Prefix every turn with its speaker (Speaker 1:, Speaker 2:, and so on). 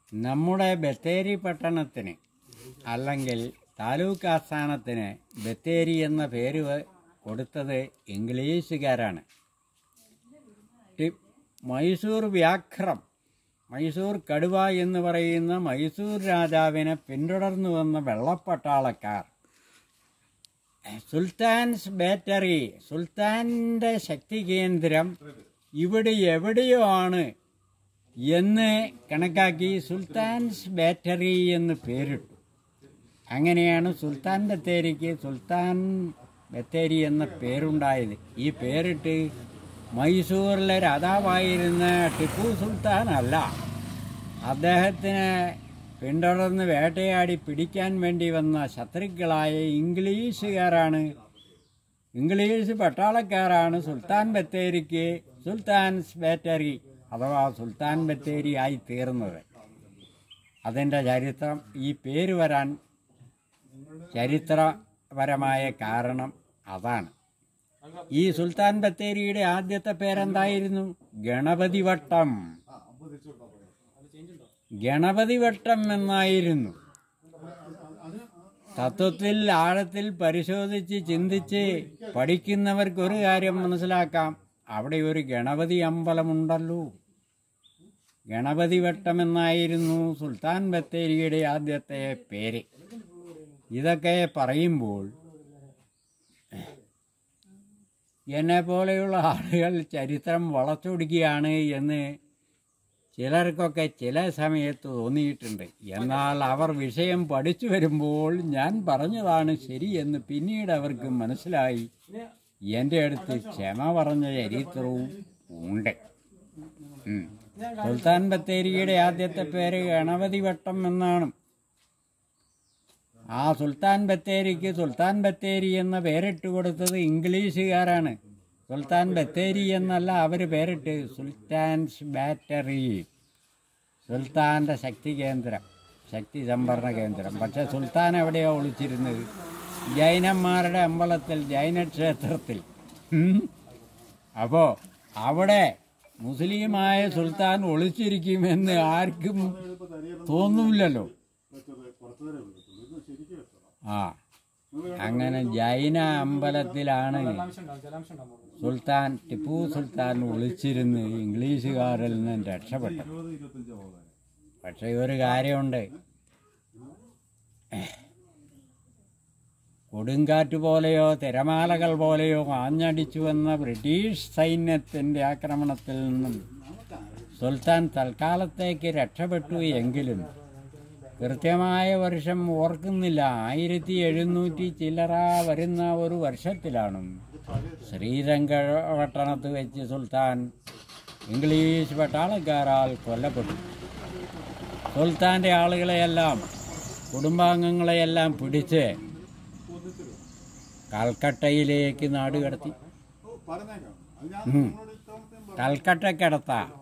Speaker 1: നമ്മുടെ ബത്തേരി പട്ടണത്തിന് അല്ലെങ്കിൽ താലൂക്ക് ആസ്ഥാനത്തിന് ബത്തേരി എന്ന പേര് വ- കൊടുത്തത് ഇംഗ്ലീഷുകാരാണ് ടി- മൈസൂർ വ്യാഘ്രം മൈസൂർ കടുവ എന്ന് പറയുന്ന മൈസൂർ രാജാവിനെ പിന്തുടർന്നു വന്ന വെള്ളപ്പട്ടാളക്കാർ സുൽത്താൻസ് ബാറ്ററി സുൽത്താൻ്റെ ശക്തി കേന്ദ്രം ഇവിടെ എവിടെയോ ആണ് എന്ന് കണക്കാക്കി സുൽത്താൻസ് ബാറ്ററി എന്ന് പേരിട്ടു അങ്ങനെയാണ് സുൽത്താൻ ബത്തേരിക്ക് സുൽത്താൻ ബത്തേരി എന്ന പേരുണ്ടായത് ഈ പേരിട്ട് മൈസൂരിലെ രാജാവായിരുന്ന ടിപ്പു സുൽത്താൻ അല്ല അദ്ദേഹത്തിന് പിന്തുടർന്ന് വേട്ടയാടി പിടിക്കാൻ വേണ്ടി വന്ന ശത്രുക്കളായ ഇംഗ്ലീഷുകാരാണ് ഇംഗ്ലീഷ് പട്ടാളക്കാരാണ് സുൽത്താൻ ബത്തേരിക്ക് സുൽത്താൻസ് ബാറ്ററി അഥവാ സുൽത്താൻ ബത്തേരി ആയി തീർന്നത് അതിൻ്റെ ചരിത്രം ഈ പേര് വരാൻ ചരിത്രപരമായ കാരണം അതാണ് ഈ സുൽത്താൻ ബത്തേരിയുടെ ആദ്യത്തെ പേരെന്തായിരുന്നു ഗണപതി വട്ടം ഗണപതി വട്ടം എന്നായിരുന്നു തത്വത്തിൽ ആഴത്തിൽ പരിശോധിച്ച് ചിന്തിച്ച് പഠിക്കുന്നവർക്ക് ഒരു കാര്യം മനസ്സിലാക്കാം അവിടെ ഒരു ഗണപതി അമ്പലമുണ്ടല്ലോ ഗണപതി വട്ടം എന്നായിരുന്നു സുൽത്താൻ ബത്തേരിയുടെ ആദ്യത്തെ പേര് ഇതൊക്കെ പറയുമ്പോൾ എന്നെ പോലെയുള്ള ആളുകൾ ചരിത്രം വളച്ചൊടിക്കുകയാണ് എന്ന് ചിലർക്കൊക്കെ ചില സമയത്ത് തോന്നിയിട്ടുണ്ട് എന്നാൽ അവർ വിഷയം പഠിച്ചു വരുമ്പോൾ ഞാൻ പറഞ്ഞതാണ് ശരിയെന്ന് പിന്നീട് അവർക്ക് മനസ്സിലായി എൻ്റെ അടുത്ത് ക്ഷമ പറഞ്ഞ ചരിത്രവും ഉണ്ട് ഉം. സുൽത്താൻ ബത്തേരിയുടെ ആദ്യത്തെ പേര് ഗണപതി വട്ടം എന്നാണ് ആ സുൽത്താൻ ബത്തേരിക്ക് സുൽത്താൻ ബത്തേരി എന്ന പേരിട്ട് കൊടുത്തത് ഇംഗ്ലീഷുകാരാണ് സുൽത്താൻ ബത്തേരി എന്നല്ല അവർ പേരിട്ട് സുൽത്താൻസ് ബാറ്ററി സുൽത്താൻ്റെ ശക്തി കേന്ദ്രം ശക്തി സംഭരണ കേന്ദ്രം പക്ഷെ സുൽത്താൻ എവിടെയോ ഒളിച്ചിരുന്നത് ജൈനന്മാരുടെ അമ്പലത്തിൽ ജൈന ക്ഷേത്രത്തിൽ അപ്പോൾ അവിടെ മുസ്ലിമായ സുൽത്താൻ ഒളിച്ചിരിക്കുമെന്ന് ആർക്കും തോന്നുന്നില്ലല്ലോ ആ അങ്ങനെ ജൈന അമ്പലത്തിലാണ് സുൽത്താൻ ടിപ്പു സുൽത്താൻ ഒളിച്ചിരുന്ന് ഇംഗ്ലീഷുകാരിൽ നിന്ന് രക്ഷപ്പെട്ടത് പക്ഷെ ഒരു കാര്യമുണ്ട് കൊടുങ്കാറ്റ് പോലെയോ തിരമാലകൾ പോലെയോ ആഞ്ഞടിച്ചു വന്ന ബ്രിട്ടീഷ് സൈന്യത്തിൻ്റെ ആക്രമണത്തിൽ നിന്നും സുൽത്താൻ തൽക്കാലത്തേക്ക് രക്ഷപ്പെട്ടു എങ്കിലും കൃത്യമായ വർഷം ഓർക്കുന്നില്ല ആയിരത്തി എഴുന്നൂറ്റി ചില്ലറ വരുന്ന ഒരു വർഷത്തിലാണ് ശ്രീരംഗപട്ടണത്ത് വെച്ച് സുൽത്താൻ ഇംഗ്ലീഷ് പട്ടാളക്കാരാൽ കൊല്ലപ്പെട്ടു സുൽത്താൻ്റെ ആളുകളെയെല്ലാം കുടുംബാംഗങ്ങളെയെല്ലാം പിടിച്ച് കൽക്കട്ടയിലേക്ക് നാടുകടത്തി ഉം. കൽക്കട്ടക്കടുത്ത